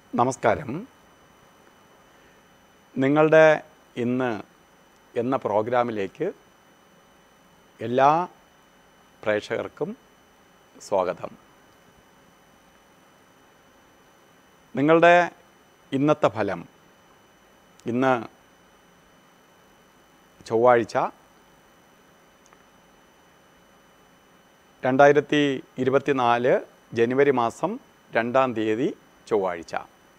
നമസ്കാരം നിങ്ങളുടെ ഇന്ന് എന്ന പ്രോഗ്രാമിലേക്ക് എല്ലാ പ്രേക്ഷകർക്കും സ്വാഗതം നിങ്ങളുടെ ഇന്നത്തെ ഫലം ഇന്ന് ചൊവ്വാഴ്ച രണ്ടായിരത്തി ഇരുപത്തിനാല് ജനുവരി മാസം രണ്ടാം തീയതി ചൊവ്വാഴ്ച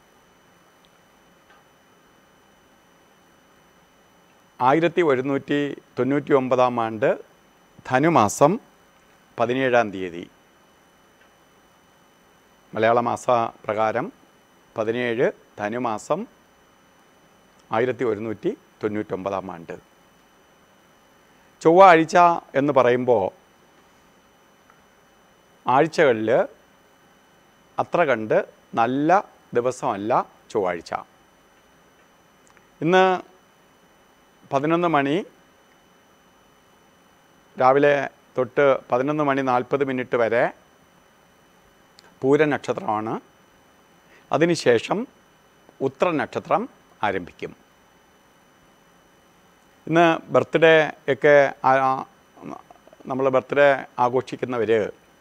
ആയിരത്തി ഒരുന്നൂറ്റി തൊണ്ണൂറ്റി ഒമ്പതാം ആണ്ട് ധനുമാസം പതിനേഴാം തീയതി മലയാള മാസ പ്രകാരം പതിനേഴ് ധനുമാസം ആയിരത്തി ഒരുന്നൂറ്റി തൊണ്ണൂറ്റൊമ്പതാം ആണ്ട് ചൊവ്വാഴ്ച എന്ന് പറയുമ്പോൾ ആഴ്ചകളിൽ അത്ര കണ്ട് നല്ല ദിവസമല്ല ചൊവ്വാഴ്ച ഇന്ന് പതിനൊന്ന് മണി രാവിലെ തൊട്ട് പതിനൊന്ന് മണി നാൽപ്പത് മിനിറ്റ് വരെ പൂര നക്ഷത്രമാണ് അതിനുശേഷം ഉത്ര നക്ഷത്രം ആരംഭിക്കും ഇന്ന് ബർത്ത്ഡേ ഒക്കെ നമ്മൾ ബർത്ത്ഡേ ആഘോഷിക്കുന്നവർ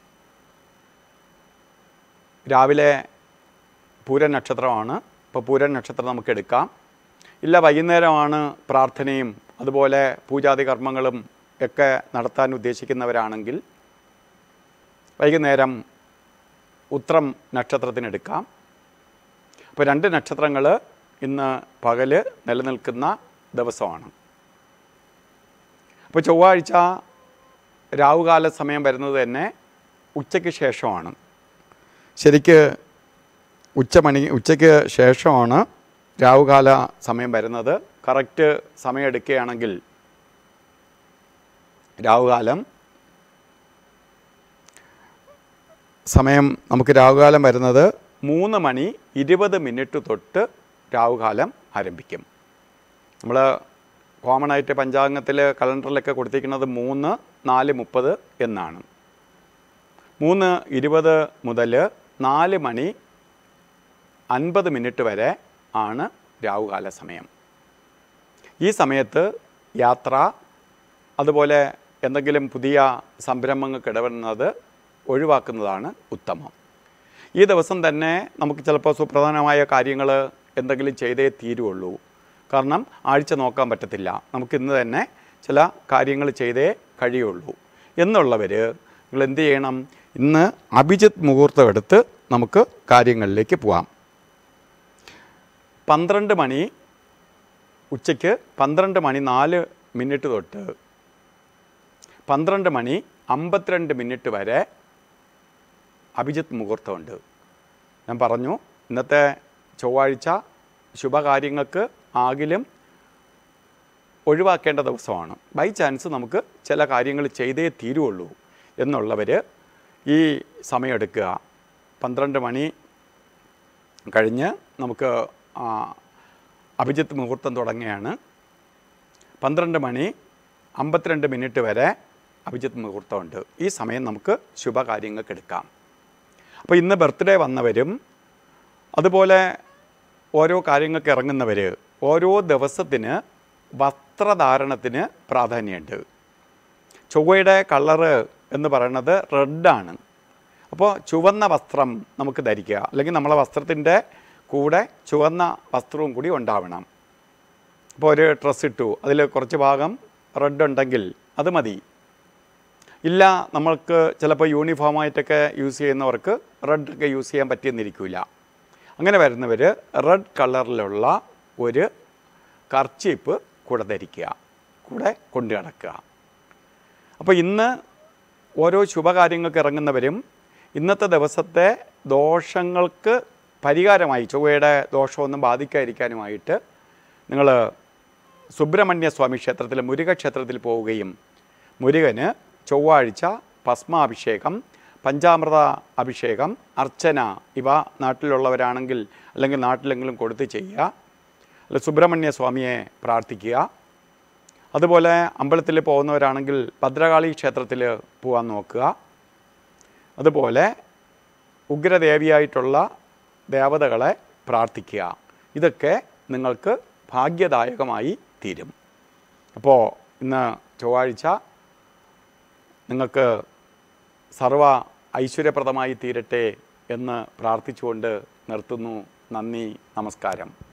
രാവിലെ പൂരൻ നക്ഷത്രമാണ് ഇപ്പോൾ പൂരൻ നക്ഷത്രം നമുക്ക് എടുക്കാം ഇല്ല വൈകുന്നേരമാണ് പ്രാർത്ഥനയും അതുപോലെ പൂജാതി കർമ്മങ്ങളും ഒക്കെ നടത്താൻ ഉദ്ദേശിക്കുന്നവരാണെങ്കിൽ വൈകുന്നേരം ഉത്രം നക്ഷത്രത്തിനെടുക്കാം അപ്പോൾ രണ്ട് നക്ഷത്രങ്ങൾ ഇന്ന് പകൽ നിലനിൽക്കുന്ന ദിവസമാണ് അപ്പോൾ ചൊവ്വാഴ്ച രാവുകാല സമയം വരുന്നത് തന്നെ ഉച്ചയ്ക്ക് ശേഷമാണ് ശരിക്ക് ഉച്ചമണി ഉച്ചയ്ക്ക് ശേഷമാണ് രാവുകാല സമയം വരുന്നത് കറക്റ്റ് സമയം എടുക്കുകയാണെങ്കിൽ രാവുകാലം സമയം നമുക്ക് രാവുകാലം വരുന്നത് മൂന്ന് മണി ഇരുപത് മിനിറ്റ് തൊട്ട് രാവുകാലം ആരംഭിക്കും നമ്മൾ കോമൺ ആയിട്ട് പഞ്ചാംഗത്തിൽ കലണ്ടറിലൊക്കെ കൊടുത്തിരിക്കുന്നത് മൂന്ന് നാല് മുപ്പത് എന്നാണ് മൂന്ന് ഇരുപത് മുതൽ നാല് മണി അൻപത് മിനിറ്റ് വരെ ആണ് രാവുകാല സമയം ഈ സമയത്ത് യാത്ര അതുപോലെ എന്തെങ്കിലും പുതിയ സംരംഭങ്ങൾക്ക് ഇടപെടുന്നത് ഒഴിവാക്കുന്നതാണ് ഉത്തമം ഈ ദിവസം തന്നെ നമുക്ക് ചിലപ്പോൾ സുപ്രധാനമായ കാര്യങ്ങൾ എന്തെങ്കിലും ചെയ്തേ തീരുള്ളൂ കാരണം ആഴ്ച നോക്കാൻ പറ്റത്തില്ല നമുക്ക് ഇന്ന് തന്നെ ചില കാര്യങ്ങൾ ചെയ്തേ കഴിയുള്ളൂ എന്നുള്ളവർ നിങ്ങൾ എന്ത് ചെയ്യണം ഇന്ന് അഭിജിത്ത് മുഹൂർത്തം എടുത്ത് നമുക്ക് കാര്യങ്ങളിലേക്ക് പോവാം പന്ത്രണ്ട് മണി ഉച്ചയ്ക്ക് പന്ത്രണ്ട് മണി നാല് മിനിറ്റ് തൊട്ട് പന്ത്രണ്ട് മണി അമ്പത്തിരണ്ട് മിനിറ്റ് വരെ അഭിജിത്ത് മുഹൂർത്തമുണ്ട് ഞാൻ പറഞ്ഞു ഇന്നത്തെ ചൊവ്വാഴ്ച ശുഭകാര്യങ്ങൾക്ക് ആകിലും ഒഴിവാക്കേണ്ട ദിവസമാണ് ബൈ ചാൻസ് നമുക്ക് ചില കാര്യങ്ങൾ ചെയ്തേ തീരുള്ളൂ എന്നുള്ളവർ ഈ സമയമെടുക്കുക പന്ത്രണ്ട് മണി കഴിഞ്ഞ് നമുക്ക് ആ, അഭിജിത്ത് മുഹൂർത്തം തുടങ്ങുകയാണ് പന്ത്രണ്ട് മണി അമ്പത്തിരണ്ട് മിനിറ്റ് വരെ അഭിജിത്ത് മുഹൂർത്തമുണ്ട് ഈ സമയം നമുക്ക് ശുഭകാര്യങ്ങൾക്ക് എടുക്കാം അപ്പോൾ ഇന്ന് ബർത്ത്ഡേ വന്നവരും അതുപോലെ ഓരോ കാര്യങ്ങൾക്ക് ഇറങ്ങുന്നവർ ഓരോ ദിവസത്തിന് വസ്ത്രധാരണത്തിന് പ്രാധാന്യമുണ്ട് ചൊവ്വയുടെ കളറ് എന്ന് പറയുന്നത് റെഡാണ് അപ്പോൾ ചുവന്ന വസ്ത്രം നമുക്ക് ധരിക്കുക അല്ലെങ്കിൽ നമ്മളെ വസ്ത്രത്തിൻ്റെ കൂടെ ചുവന്ന വസ്ത്രവും കൂടി ഉണ്ടാവണം ഇപ്പോൾ ഒരു ഡ്രസ്സ് ഇട്ടു അതിൽ കുറച്ച് ഭാഗം റെഡ് ഉണ്ടെങ്കിൽ അത് മതി ഇല്ല നമ്മൾക്ക് ചിലപ്പോൾ യൂണിഫോമായിട്ടൊക്കെ യൂസ് ചെയ്യുന്നവർക്ക് റെഡ് ഒക്കെ യൂസ് ചെയ്യാൻ പറ്റിയെന്നിരിക്കില്ല അങ്ങനെ വരുന്നവർ റെഡ് കളറിലുള്ള ഒരു കർച്ചീപ്പ് കൂടെ ധരിക്കുക കൂടെ കൊണ്ടു നടക്കുക അപ്പോൾ ഇന്ന് ഓരോ ശുഭകാര്യങ്ങൾക്ക് ഇറങ്ങുന്നവരും ഇന്നത്തെ ദിവസത്തെ ദോഷങ്ങൾക്ക് പരിഹാരമായി ചൊവ്വയുടെ ദോഷമൊന്നും ബാധിക്കാതിരിക്കാനുമായിട്ട് നിങ്ങൾ സുബ്രഹ്മണ്യ സ്വാമി ക്ഷേത്രത്തിൽ മുരുക ക്ഷേത്രത്തിൽ പോവുകയും മുരുകന് ചൊവ്വാഴ്ച ഭസ്മാഭിഷേകം പഞ്ചാമൃത അഭിഷേകം അർച്ചന ഇവ നാട്ടിലുള്ളവരാണെങ്കിൽ അല്ലെങ്കിൽ നാട്ടിലെങ്കിലും കൊടുത്ത് ചെയ്യുക അല്ല സുബ്രഹ്മണ്യ സ്വാമിയെ പ്രാർത്ഥിക്കുക അതുപോലെ അമ്പലത്തിൽ പോകുന്നവരാണെങ്കിൽ ഭദ്രകാളി ക്ഷേത്രത്തിൽ പോകാൻ നോക്കുക അതുപോലെ ഉഗ്രദേവിയായിട്ടുള്ള ദേവതകളെ പ്രാർത്ഥിക്കുക ഇതൊക്കെ നിങ്ങൾക്ക് ഭാഗ്യദായകമായി തീരും അപ്പോൾ ഇന്ന് ചൊവ്വാഴ്ച നിങ്ങൾക്ക് സർവ ഐശ്വര്യപ്രദമായി തീരട്ടെ എന്ന് പ്രാർത്ഥിച്ചുകൊണ്ട് നിർത്തുന്നു നന്ദി നമസ്കാരം